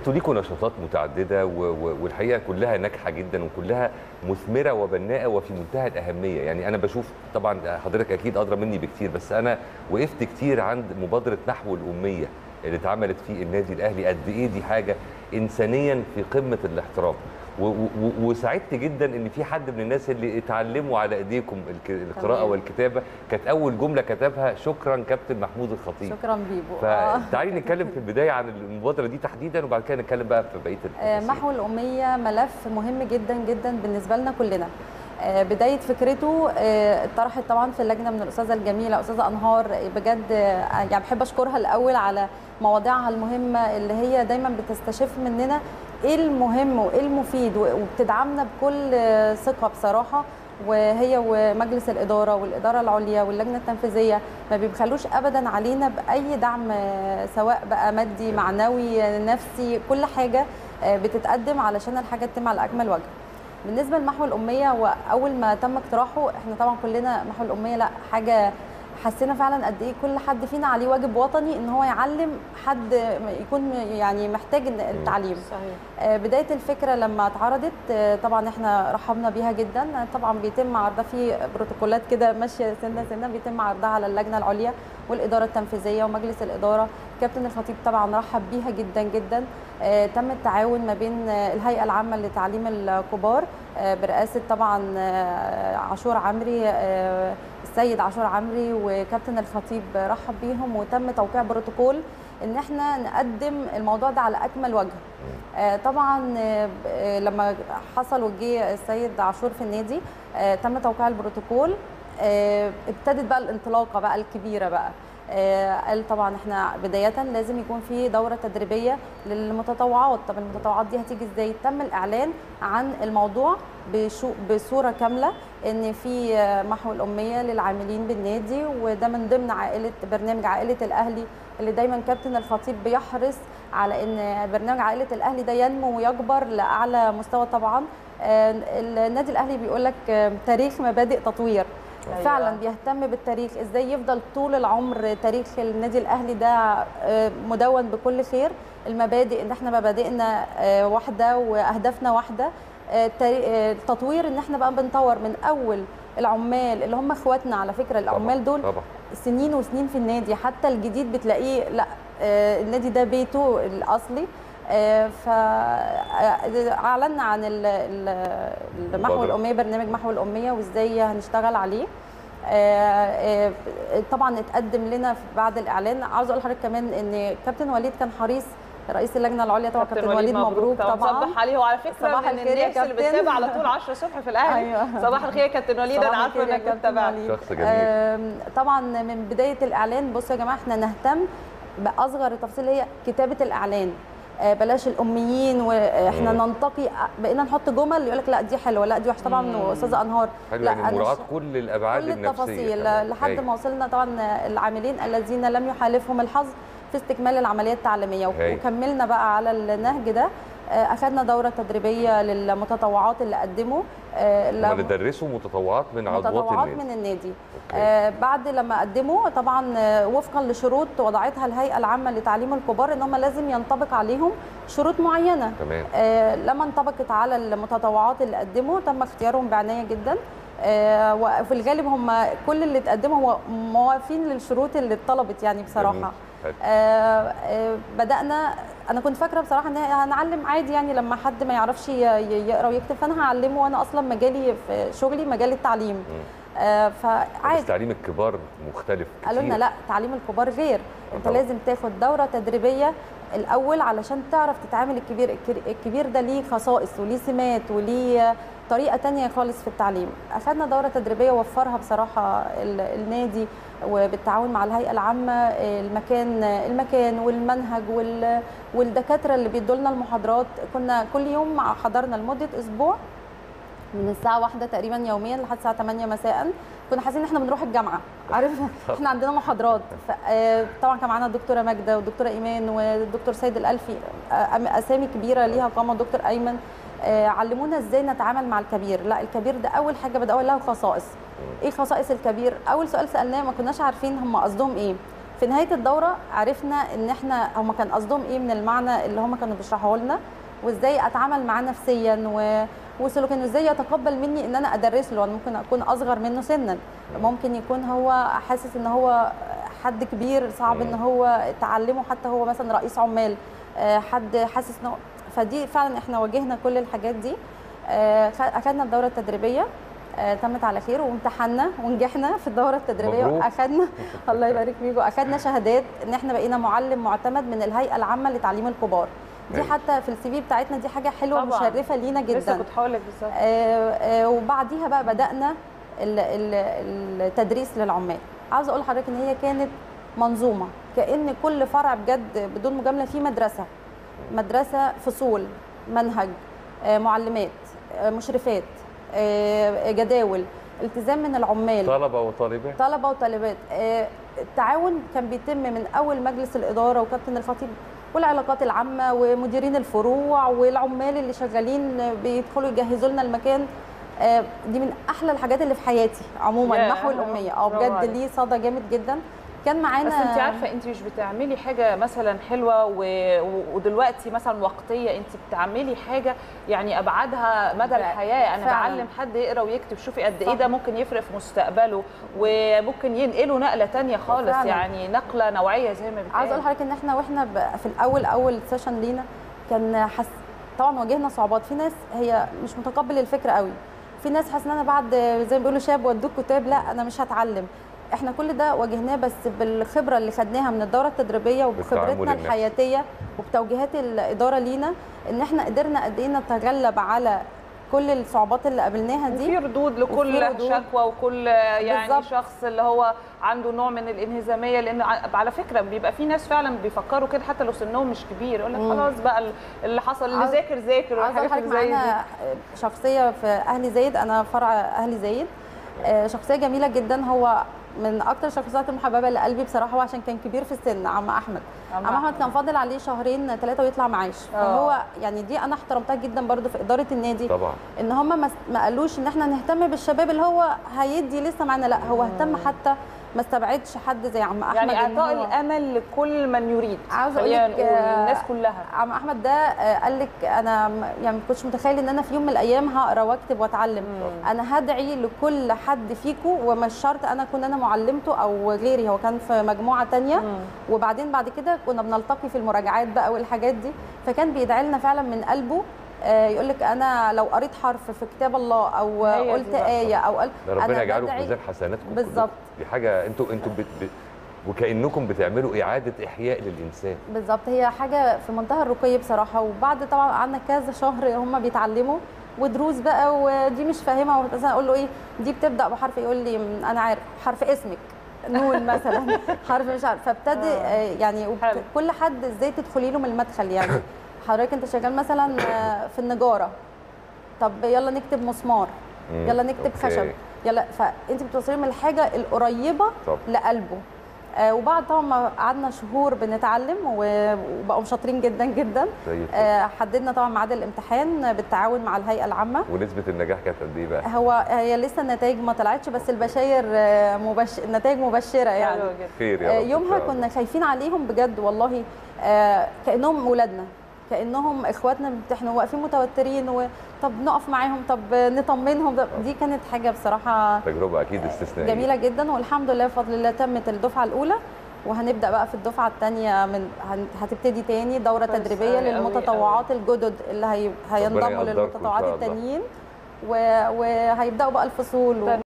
انتوا ليكوا نشاطات متعدده و... و... والحقيقه كلها ناجحه جدا وكلها مثمره وبناءه وفي منتهى الاهميه يعني انا بشوف طبعا حضرتك اكيد ادرى مني بكتير بس انا وقفت كتير عند مبادره نحو الاميه اللي اتعملت في النادي الاهلي قد ايه دي حاجه انسانيا في قمه الاحترام و- و- وسعدت جدا ان في حد من الناس اللي اتعلموا على ايديكم الك- القراءه تمام. والكتابه كانت اول جمله كتبها شكرا كابتن محمود الخطيب شكرا بيبو آه. فتعالي نتكلم في البدايه عن المبادره دي تحديدا وبعد كده نتكلم بقى في بقيه آه، التفاصيل محو الأمية ملف مهم جدا جدا بالنسبة لنا كلنا آه، بداية فكرته آه، اتطرحت طبعا في اللجنة من الأستاذة الجميلة أستاذة أنهار آه، بجد آه، يعني بحب أشكرها الأول على مواضيعها المهمة اللي هي دايما بتستشف مننا إيه المهم وإيه المفيد و- وبتدعمنا بكل آه، ثقة بصراحة وهي ومجلس الإدارة والإدارة العليا واللجنة التنفيذية ما بيبخلوش أبدا علينا بأي دعم آه، سواء بقى مادي معنوي آه، نفسي كل حاجة آه، بتتقدم علشان الحاجة تتم على أكمل وجه بالنسبة لمحو الأمية وأول ما تم اقتراحه احنا طبعا كلنا محو الأمية لا حاجة حسينا فعلا قد ايه كل حد فينا عليه واجب وطني ان هو يعلم حد يكون يعني محتاج التعليم صحيح آه، بدايه الفكره لما اتعرضت آه، طبعا احنا رحبنا بيها جدا آه، طبعا بيتم عرضها في بروتوكولات كده ماشيه سنه سنه بيتم عرضها على اللجنه العليا والاداره التنفيذيه ومجلس الاداره كابتن الخطيب طبعا رحب بيها جدا جدا آه، تم التعاون ما بين آه، الهيئه العامه لتعليم الكبار آه، برئاسه طبعا آه، عاشور عمري آه، السيد عاشور عمري وكابتن الخطيب رحب بيهم وتم توقيع بروتوكول ان احنا نقدم الموضوع ده على اكمل وجه آه، طبعا آه، آه، لما حصل وجه السيد عاشور في النادي آه، تم توقيع البروتوكول آه، ابتدت بقى الانطلاقه بقى الكبيره بقى آه، قال طبعا احنا بدايه لازم يكون في دوره تدريبيه للمتطوعات طب المتطوعات دي هتيجي ازاي تم الاعلان عن الموضوع بشو بصوره كامله ان في آه، محو الاميه للعاملين بالنادي وده من ضمن عائله برنامج عائله الاهلي اللي دايما كابتن الخطيب بيحرص على ان برنامج عائله الاهلي ده ينمو ويكبر لاعلى مستوى طبعا آه، النادي الاهلي بيقول لك آه، تاريخ مبادئ تطوير أيوة. فعلا بيهتم بالتاريخ ازاي يفضل طول العمر تاريخ النادي الاهلي ده آه، مدون بكل خير المبادئ ان احنا مبادئنا آه، واحده واهدافنا واحده آه، التاري- آه، التطوير ان احنا بقى بنطور من اول العمال اللي هم اخواتنا على فكره العمال دول طبعا سنين وسنين في النادي حتى الجديد بتلاقيه لا آه، النادي ده بيته الاصلي فاعلنا عن ال- ال- المحو المبادرة. الاميه برنامج محو الاميه وازاي هنشتغل عليه آه، آه، طبعا اتقدم لنا بعد الاعلان عاوز اقول لحضرتك كمان ان كابتن وليد كان حريص رئيس اللجنه العليا طبعا كابتن وليد مبروك طبعا صبح عليه وعلى فكره صباح من الخير يا الناس اللي كابتن. بتتابع على طول 10 الصبح في الاهلي أيوة. صباح الخير يا كابتن وليد انا صباح عارفه الخير يا انك كابتن بتتابعني وليد. شخص جميل. آم، طبعا من بدايه الاعلان بصوا يا جماعه احنا نهتم باصغر التفاصيل اللي هي كتابه الاعلان آه، بلاش الاميين واحنا مم. ننتقي بقينا نحط جمل يقول لك لا دي حلوه لا دي وحشه طبعا مم. استاذه انهار حلو لا يعني أنا مراعاه ش- كل الابعاد كل النفسيه التفاصيل كمان. لحد هايل. ما وصلنا طبعا العاملين الذين لم يحالفهم الحظ في استكمال العمليه التعليميه هايل. وكملنا بقى على النهج ده آه، اخذنا دوره تدريبيه للمتطوعات اللي قدموا آه، اللي- هم اللي درسوا متطوعات من عضوات متطوعات النادي من النادي أوكي. آه بعد لما قدموا طبعا آه، وفقا لشروط وضعتها الهيئه العامه لتعليم الكبار ان هم لازم ينطبق عليهم شروط معينه تمام آه لما انطبقت على المتطوعات اللي قدموا تم اختيارهم بعنايه جدا آه وفي الغالب هم كل اللي اتقدموا هو موافين للشروط اللي اتطلبت يعني بصراحه جميل. حلو. آه آه بدانا انا كنت فاكره بصراحه ان هنعلم عادي يعني لما حد ما يعرفش ي- ي- يقرا ويكتب فانا هعلمه وانا اصلا مجالي في شغلي مجال التعليم مم. آه بس فعادي تعليم الكبار مختلف قالوا لنا كتير. لا تعليم الكبار غير انت طبعا. لازم تاخد دوره تدريبيه الاول علشان تعرف تتعامل الكبير الكر- الكبير ده ليه خصائص وليه سمات وليه طريقه تانية خالص في التعليم اخذنا دوره تدريبيه وفرها بصراحه ال- النادي وبالتعاون مع الهيئه العامه المكان المكان والمنهج وال- والدكاتره اللي بيدوا لنا المحاضرات كنا كل يوم حضرنا لمده اسبوع من الساعه واحدة تقريبا يوميا لحد الساعه 8 مساء كنا حاسين ان احنا بنروح الجامعه عارف احنا عندنا محاضرات ف- آه، طبعا كان معانا الدكتوره ماجده والدكتوره ايمان والدكتور سيد الالفي آه، أم- اسامي كبيره ليها قامه الدكتور ايمن آه، علمونا ازاي نتعامل مع الكبير لا الكبير ده اول حاجه بدأوا له خصائص ايه خصائص الكبير اول سؤال سالناه ما كناش عارفين هم قصدهم ايه في نهايه الدوره عرفنا ان احنا هم كان قصدهم ايه من المعنى اللي هم كانوا بيشرحوه لنا وازاي اتعامل معاه نفسيا و... وسلوكيا ازاي يتقبل مني ان انا ادرس له انا ممكن اكون اصغر منه سنا ممكن يكون هو حاسس ان هو حد كبير صعب ان هو تعلمه حتى هو مثلا رئيس عمال آه، حد حاسس ان هو فدي فعلا احنا واجهنا كل الحاجات دي آه، خ- اخدنا الدوره التدريبيه آه، تمت على خير وامتحنا ونجحنا في الدوره التدريبيه مبروك. واخدنا الله يبارك فيكم اخدنا شهادات ان احنا بقينا معلم معتمد من الهيئه العامه لتعليم الكبار دي أيوة. حتى في السي في بتاعتنا دي حاجه حلوه طبعاً. مشرفه لينا لسه جدا كنت هقول لك بالظبط آه، آه، وبعديها بقى بدانا ال- ال- التدريس للعمال عاوزه اقول لحضرتك ان هي كانت منظومه كان كل فرع بجد بدون مجامله في مدرسه مدرسه فصول منهج آه، معلمات آه، مشرفات آه، جداول التزام من العمال طلبه وطالبات طلبه وطالبات آه، التعاون كان بيتم من اول مجلس الاداره وكابتن الخطيب والعلاقات العامه ومديرين الفروع والعمال اللي شغالين آه، بيدخلوا يجهزوا لنا المكان آه، دي من احلى الحاجات اللي في حياتي عموما ياه، نحو الاميه اه برافو بجد عليك. ليه صدى جامد جدا كان معانا بس انت عارفه انت مش بتعملي حاجه مثلا حلوه و... و- ودلوقتي مثلا وقتيه انت بتعملي حاجه يعني ابعادها مدى فعلا. الحياه انا فعلا. بعلم حد يقرا ويكتب شوفي قد صح. ايه ده ممكن يفرق في مستقبله وممكن ينقله نقله تانية خالص فعلا. يعني نقله نوعيه زي ما بتقال عايزه اقول لحضرتك ان احنا واحنا ب- في الاول اول سيشن لينا كان حس طبعا واجهنا صعوبات في ناس هي مش متقبل الفكره قوي في ناس حاسه ان انا بعد زي ما بيقولوا شاب ودوك كتاب لا انا مش هتعلم احنا كل ده واجهناه بس بالخبره اللي خدناها من الدوره التدريبيه بالتعامل وبخبرتنا النفسي. الحياتيه وبتوجيهات الاداره لينا ان احنا قدرنا قد ايه نتغلب على كل الصعوبات اللي قابلناها دي وفي ردود لكل وفي ردود. شكوى وكل يعني بالظبط. شخص اللي هو عنده نوع من الانهزاميه لان ع- على فكره بيبقى في ناس فعلا بيفكروا كده حتى لو سنهم مش كبير يقول لك مم. خلاص بقى ال- اللي حصل اللي عاوز- ذاكر ذاكر عايزه اقول والحاجات لحضرتك اللي زي دي معانا شخصيه في اهلي زايد انا فرع اهلي زايد آه، شخصيه جميله جدا هو من اكتر الشخصيات المحببه لقلبي بصراحه هو عشان كان كبير في السن عم احمد عم عم احمد كان فاضل عليه شهرين ثلاثه ويطلع معاش فهو يعني دي انا احترمتها جدا برضو في اداره النادي طبعا ان هم ما ما قالوش ان احنا نهتم بالشباب اللي هو هيدي لسه معانا لا هو اهتم حتى ما استبعدش حد زي عم احمد يعني إن اعطاء هو- الامل لكل من يريد عاوزة خلينا أقولك، نقول آه، الناس كلها عم احمد ده آه، قال لك انا م- يعني ما كنتش متخيل ان انا في يوم من الايام هقرا واكتب واتعلم انا هدعي لكل حد فيكم ومش شرط انا اكون انا معلمته او غيري هو كان في مجموعه تانية وبعدين بعد كده كنا بنلتقي في المراجعات بقى والحاجات دي فكان بيدعي لنا فعلا من قلبه يقول لك انا لو قريت حرف في كتاب الله او هي دي قلت بقى. ايه او قال ده ربنا أنا يجعله في بدعي- ميزان حسناتكم بالظبط. كلكم. دي حاجه انتوا انتوا بت... بت... وكانكم بتعملوا اعاده احياء للانسان بالظبط هي حاجه في منتهى الرقي بصراحه وبعد طبعا قعدنا كذا شهر هم بيتعلموا ودروس بقى ودي مش فاهمها مثلا اقول له ايه دي بتبدا بحرف يقول لي "م، انا عارف حرف اسمك نون مثلا حرف مش عارف فابتدي آه، يعني وبت- حلو. كل حد ازاي تدخلي له من المدخل يعني حضرتك انت شغال مثلا آه، في النجاره طب يلا نكتب مسمار مم، يلا نكتب أوكي. خشب يلا فانت بتوصلي من الحاجه القريبه طب لقلبه آه، وبعد طبعا ما قعدنا شهور بنتعلم و- وبقوا شاطرين جدا جدا زي الفل. آه، حددنا طبعا ميعاد الامتحان بالتعاون مع الهيئه العامه ونسبه النجاح كانت قد ايه بقى؟ هو هي لسه النتائج ما طلعتش بس البشاير آه، مبش... النتائج مبشره يعني حلو جدا. خير يا آه، رب إن يومها شاء الله. كنا خايفين عليهم بجد والله آه، كانهم اولادنا كانهم اخواتنا بيمتحنوا واقفين متوترين وطب نقف معاهم طب نطمنهم ده- دي كانت حاجه بصراحه تجربه اكيد استثنائيه جميله جدا والحمد لله بفضل الله تمت الدفعه الاولى وهنبدا بقى في الدفعه الثانيه من هن- هتبتدي تاني دوره كويس تدريبيه أوي أوي للمتطوعات الجدد اللي هي... هينضموا يقدركم إن للمتطوعات شاء الله. التانيين و... وهيبداوا بقى الفصول و...